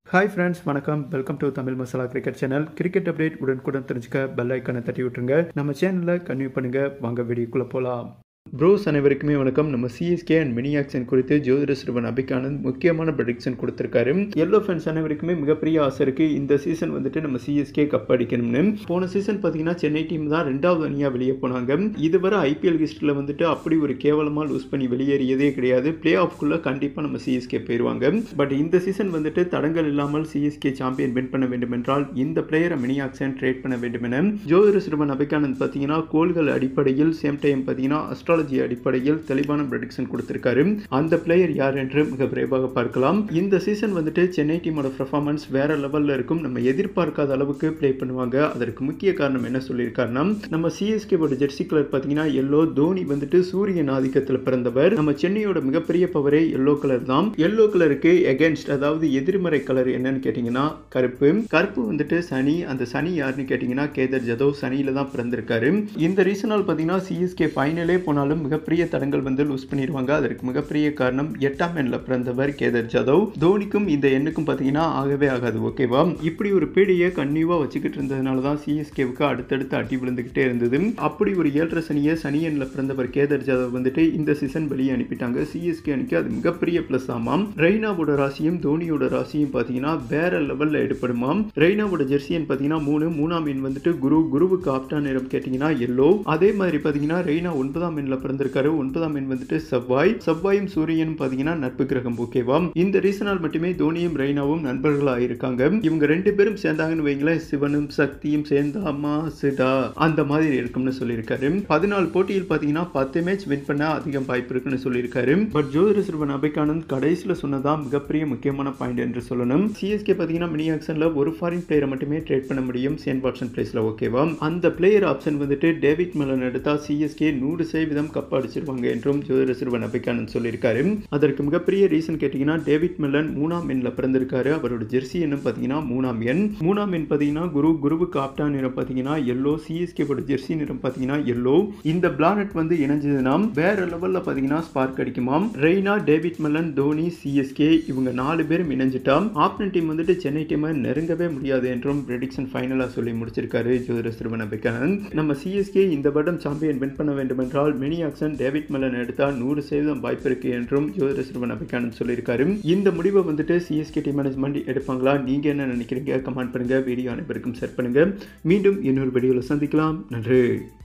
hi friends வணக்கம் welcome to Tamil masala cricket channel cricket update உடனுக்குடன் தெரிஞ்சுக்க பெல் ஐக்கானை தட்டி விட்டுருங்க நம்ம சேனலில் கன்வியூ பண்ணுங்க வாங்க வீடியோக்குள்ளே போகலாம் ப்ரோஸ் அனைவருக்குமே வணக்கம் நம்ம சிஎஸ்கே அண்ட் மினி ஆக்ஷன் குறித்து ஜோதிட சிறுவன் அபிகானந்த் முக்கியமான ப்ரடிக்ஷன் கொடுத்துருக்காரு எல்லோ ஃபேன்ஸ் அனைவருக்குமே மிகப்பெரிய ஆசை இருக்குது இந்த சீசன் வந்துட்டு நம்ம சிஎஸ்கே கப் அடிக்கணும்னு போன சீசன் பார்த்தீங்கன்னா சென்னை டீம் தான் ரெண்டாவது அணியாக வெளியே போனாங்க இதுவரை ஐபிஎல் ஹிஸ்டரியில் வந்துட்டு அப்படி ஒரு கேவலமாக லூஸ் பண்ணி வெளியேறியதே கிடையாது பிளே ஆஃப்குள்ளே கண்டிப்பாக நம்ம சிஎஸ்கே போயிடுவாங்க பட் இந்த சீசன் வந்துட்டு தடங்கள் இல்லாமல் சிஎஸ்கே சாம்பியன் வின் பண்ண வேண்டும் என்றால் இந்த பிளேயரை மினி ஆக்ஷன் ட்ரேட் பண்ண வேண்டும் என ஜோதிட சிறுவன் அபிகானந்த் பார்த்தீங்கன்னா கோல்கள் அடிப்படையில் சேம் டைம் பார்த்தீங்கன்னா அஸ்ட்ராலஜி அடிப்படையில் தெளிவான ப்ரடிக்ஷன் கொடுத்திருக்காரு அந்த பிளேயர் யார் என்று மிக விரைவாக பார்க்கலாம் இந்த சீசன் வந்துட்டு சென்னை டீமோட பெர்ஃபார்மன்ஸ் வேற லெவலில் இருக்கும் நம்ம எதிர்பார்க்காத அளவுக்கு ப்ளே பண்ணுவாங்க அதற்கு முக்கிய காரணம் என்ன சொல்லியிருக்காருன்னா நம்ம சிஎஸ்கேவோட ஜெர்சி கலர் பார்த்தீங்கன்னா எல்லோ தோனி வந்துட்டு சூரியன் ஆதிக்கத்தில் பிறந்தவர் நம்ம சென்னையோட மிகப்பெரிய பவரே எல்லோ கலர் தான் எல்லோ கலருக்கு எகென்ஸ்ட் அதாவது எதிர்மறை கலர் என்னன்னு கேட்டிங்கன்னா கருப்பு கருப்பு வந்துட்டு சனி அந்த சனி யாருன்னு கேட்டிங்கன்னா கேதர் ஜதவ் சனியில தான் பிறந்திருக்காரு இந்த ரீசனால் பார்த்தீங்கன்னா சிஎஸ்கே ஃபைனலே போனாலும் மிகப்பெரிய தடங்கள் வந்து லூஸ் பண்ணிடுவாங்க அதற்கு மிகப்பெரிய காரணம் எட்டாம் எண்ணில் பிறந்தவர் கேதர் ஜதவ் தோனிக்கும் இந்த எண்ணுக்கும் பார்த்தீங்கன்னா ஆகவே ஆகாது ஓகேவா இப்படி ஒரு பீடியை கன்னியூவாக வச்சுக்கிட்டு இருந்ததுனால தான் சிஎஸ்கேவுக்கு அடுத்தடுத்து அடி விழுந்துக்கிட்டே இருந்தது அப்படி ஒரு ஏழரை சனியை சனி எண்ணில் பிறந்தவர் கேதர் ஜதவ் வந்துட்டு இந்த சீசன் வெளியே அனுப்பிட்டாங்க சிஎஸ்கே அணிக்கு அது மிகப்பெரிய ப்ளஸ் ஆமாம் ரெய்னாவோட ராசியும் தோனியோட ராசியும் பார்த்தீங்கன்னா வேற லெவலில் எடுப்படுமாம் ரெய்னாவோட ஜெர்சியன் பார்த்தீங்கன்னா மூணு மூணாம் எண் வந்துட்டு குரு குருவுக்கு ஆப்டா நிறம் கேட்டிங்கன்னா எல்லோ அதே மாதிரி பார்த்தீங்கன்னா ரெய்னா ஒன்பதாம் எண்ணில் பிறந்திருக்காரு ஒன்பதாம் எண் வந்துட்டு செவ்வாய் செவ்வாயும் சூரியனும் பார்த்தீங்கன்னா நட்பு கிரகம் ஓகேவா இந்த ரீசனால் மட்டுமே தோனியும் ரெய்னாவும் நண்பர்களாக இருக்காங்க இவங்க ரெண்டு பேரும் சேர்ந்தாங்கன்னு வைங்களேன் சிவனும் சக்தியும் சேர்ந்தாமா சிடா அந்த மாதிரி இருக்கும்னு சொல்லியிருக்காரு பதினாலு போட்டியில் பார்த்தீங்கன்னா பத்து மேட்ச் வின் பண்ண அதிகம் வாய்ப்பு இருக்குன்னு சொல்லியிருக்காரு பட் ஜோதிட சிறுவன் அபிகானந்த் கடைசியில் சொன்னதான் மிகப்பெரிய முக்கியமான பாயிண்ட் என்று சொல்லணும் சிஎஸ்கே பார்த்தீங்கன்னா மினி ஆக்ஷனில் ஒரு ஃபாரின் பிளேயரை மட்டுமே ட்ரேட் பண்ண முடியும் சேன் வாட்சன் பிளேஸில் ஓகேவா அந்த பிளேயர் ஆப்ஷன் வந்துட்டு டேவிட் மெலன் எடுத்தா சிஎஸ்கே நூறு சதவீதம் கப் அடிச்சிருவாங்க என்றும் ஜோதிட சிறுவன் அபிகானந்த் சொல்லியிருக்காரு அதற்கு மிகப்பெரிய ரீசன் கேட்டிங்கன்னா டேவிட் மெல்லன் மூணாம் எண்ணில் பிறந்திருக்காரு அவரோட ஜெர்சி எண்ணும் பார்த்தீங்கன்னா மூணாம் எண் மூணாம் எண் பார்த்தீங்கன்னா குரு குருவுக்கு ஆப்டா நிறம் பார்த்தீங்கன்னா எல்லோ சிஎஸ்கேவோட ஜெர்சி நிறம் பார்த்தீங்கன்னா எல்லோ இந்த பிளானட் வந்து இணைஞ்சதுன்னா வேற லெவலில் பார்த்தீங்கன்னா ஸ்பார்க் அடிக்குமாம் Raina David Malan Dhoni CSK இவங்க நாலு பேரும் இணைஞ்சிட்டா ஆப்னன் டீம் வந்துட்டு சென்னை டீமை நெருங்கவே முடியாது என்றும் ப்ரெடிக்ஷன் ஃபைனலாக சொல்லி முடிச்சிருக்காரு ஜோதிட சிறுவன் அபிகானந்த் நம்ம சிஎஸ்கே இந்த வருடம் சாம்பியன் வின் பண்ண வேண்டும் என்றால் மினி ஆக்ஷன் டேவிட் மெல்லன் எடுத்தால் நூறு சதவீதம் வாய்ப்பு இருக்கு என்றும் ஜோதிட சிறுவன் அபிகானந்த் சொல்லியிருக்காரு இந்த முடிவை வந்துட்டு சிஎஸ்கே டீம் மேனேஜ்மெண்ட் எடுப்பாங்களா நீங்க என்ன நினைக்கிறீங்க கமெண்ட் பண்ணுங்க வீடியோ அனைவருக்கும் ஷேர் பண்ணுங்க மீண்டும் இன்னொரு வீடியோவில் சந்திக்கலாம் நன்றி